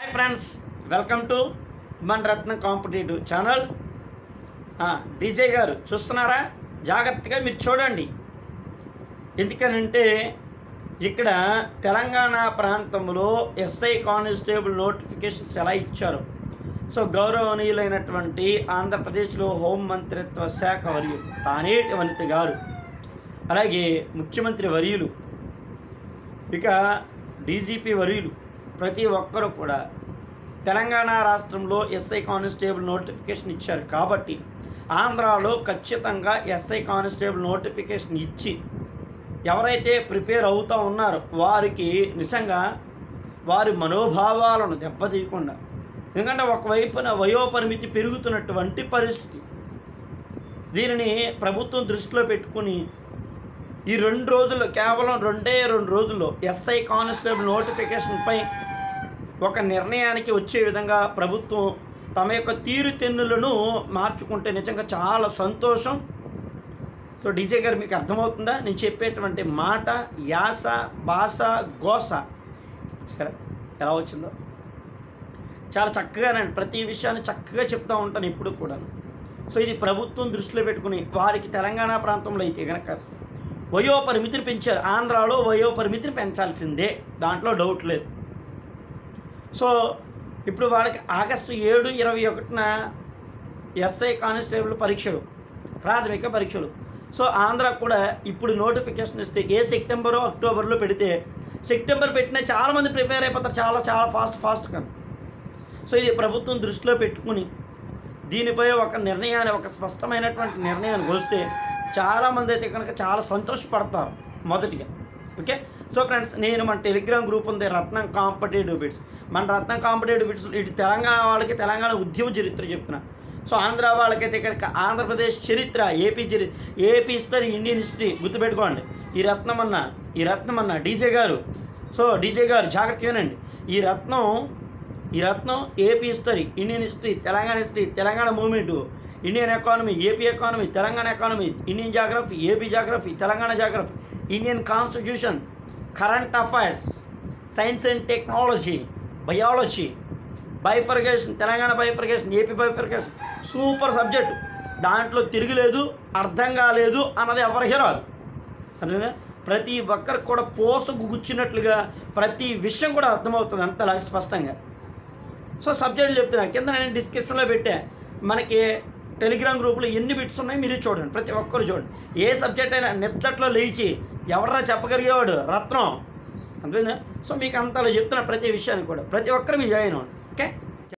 hi friends welcome to మన రత్న competitive channel DJ గారు చూస్తున్నారా జాగ్రత్తగా మీరు చూడండి ఎందుకనంటే ఇక్కడ తెలంగాణ ప్రాంతంలో ఎస్ఐ కానిస్టేబుల్ నోటిఫికేషన్స్ ఎలా ఇచ్చారు సో గౌరవనీయులైనటువంటి ఆంధ్రప్రదేశ్లో హోంమంత్రిత్వ శాఖ వర్యులు తానేటి వనిత గారు అలాగే ముఖ్యమంత్రి వర్యులు ఇక డీజీపీ వర్యులు ప్రతి ఒక్కరూ కూడా తెలంగాణ రాష్ట్రంలో ఎస్ఐ కానిస్టేబుల్ నోటిఫికేషన్ ఇచ్చారు కాబట్టి ఆంధ్రాలో ఖచ్చితంగా ఎస్ఐ కానిస్టేబుల్ నోటిఫికేషన్ ఇచ్చి ఎవరైతే ప్రిపేర్ అవుతూ ఉన్నారో వారికి నిజంగా వారి మనోభావాలను దెబ్బతీయకుండా ఎందుకంటే ఒకవైపున వయోపరిమితి పెరుగుతున్నటువంటి పరిస్థితి దీనిని ప్రభుత్వం దృష్టిలో పెట్టుకుని ఈ రెండు రోజుల్లో కేవలం రెండే రెండు రోజుల్లో ఎస్ఐ కానిస్టేబుల్ నోటిఫికేషన్పై ఒక నిర్ణయానికి వచ్చే విధంగా ప్రభుత్వం తమ యొక్క తీరుతెన్నులను మార్చుకుంటే నిజంగా చాలా సంతోషం సో డీజే గారు మీకు అర్థమవుతుందా నేను చెప్పేటువంటి మాట యాస భాష గోస సరే ఎలా వచ్చిందో చాలా చక్కగా నేను ప్రతి విషయాన్ని చక్కగా చెప్తూ ఉంటాను ఎప్పుడు కూడా సో ఇది ప్రభుత్వం దృష్టిలో పెట్టుకుని వారికి తెలంగాణ ప్రాంతంలో అయితే కనుక వయో పరిమితిని పెంచారు ఆంధ్రాలో వయో పరిమితిని పెంచాల్సిందే దాంట్లో డౌట్ లేదు సో ఇప్పుడు వాళ్ళకి ఆగస్టు ఏడు ఇరవై ఒకటిన ఎస్ఐ కానిస్టేబుల్ పరీక్షలు ప్రాథమిక పరీక్షలు సో ఆంధ్రాకు కూడా ఇప్పుడు నోటిఫికేషన్ ఇస్తే ఏ సెప్టెంబరో అక్టోబర్లో పెడితే సెప్టెంబర్ పెట్టినా చాలామంది ప్రిపేర్ అయిపోతారు చాలా చాలా ఫాస్ట్ ఫాస్ట్గా సో ఇది ప్రభుత్వం దృష్టిలో పెట్టుకుని దీనిపై ఒక నిర్ణయాన్ని ఒక స్పష్టమైనటువంటి నిర్ణయానికి వస్తే చాలామంది అయితే కనుక చాలా సంతోషపడతారు మొదటిగా ఓకే సో ఫ్రెండ్స్ నేను మన టెలిగ్రామ్ గ్రూప్ ఉంది రత్నం కాంపిటేటివ్ బిట్స్ మన రత్నం కాంపిటేటివ్ బిట్స్ ఇటు తెలంగాణ వాళ్ళకి తెలంగాణ ఉద్యమ చరిత్ర చెప్తున్నా సో ఆంధ్ర వాళ్ళకైతే కనుక ఆంధ్రప్రదేశ్ చరిత్ర ఏపీ చరి ఏపీ హిస్టరీ ఇండియన్ హిస్టరీ గుర్తుపెట్టుకోండి ఈ రత్నం అన్న ఈ రత్నం అన్న డీజే గారు సో డీజే గారు జాగ్రత్త వినండి ఈ రత్నం ఈ రత్నం AP history Indian history Telangana history Telangana movement Indian economy AP economy Telangana economy Indian geography AP geography Telangana geography Indian constitution current affairs science and technology biology bifurcation Telangana bifurcation AP bifurcation super subject దాంట్లో తిరగలేదు అర్థం కాలేదు అన్నది ఎవరికి రాదు అర్థమైందా ప్రతి ఒక్కరికి కూడా పోసకు గుచ్చినట్లుగా ప్రతి విషయం కూడా అర్థమవుతుంది అంతలా స్పష్టంగా సో సబ్జెక్టులు చెప్తున్నా కింద నేను డిస్క్రిప్షన్లో పెట్టా మనకి టెలిగ్రామ్ గ్రూప్లో ఎన్ని బిట్స్ ఉన్నాయి మీరు చూడండి ప్రతి ఒక్కరు చూడండి ఏ సబ్జెక్ట్ అయినా నిద్దట్లో లేచి ఎవరన్నా చెప్పగలిగేవాడు రత్నం అంతేనా సో మీకు అంతలో చెప్తున్నా ప్రతి విషయాన్ని కూడా ప్రతి ఒక్కరు మీరు జాయిన్ అవ్వండి ఓకే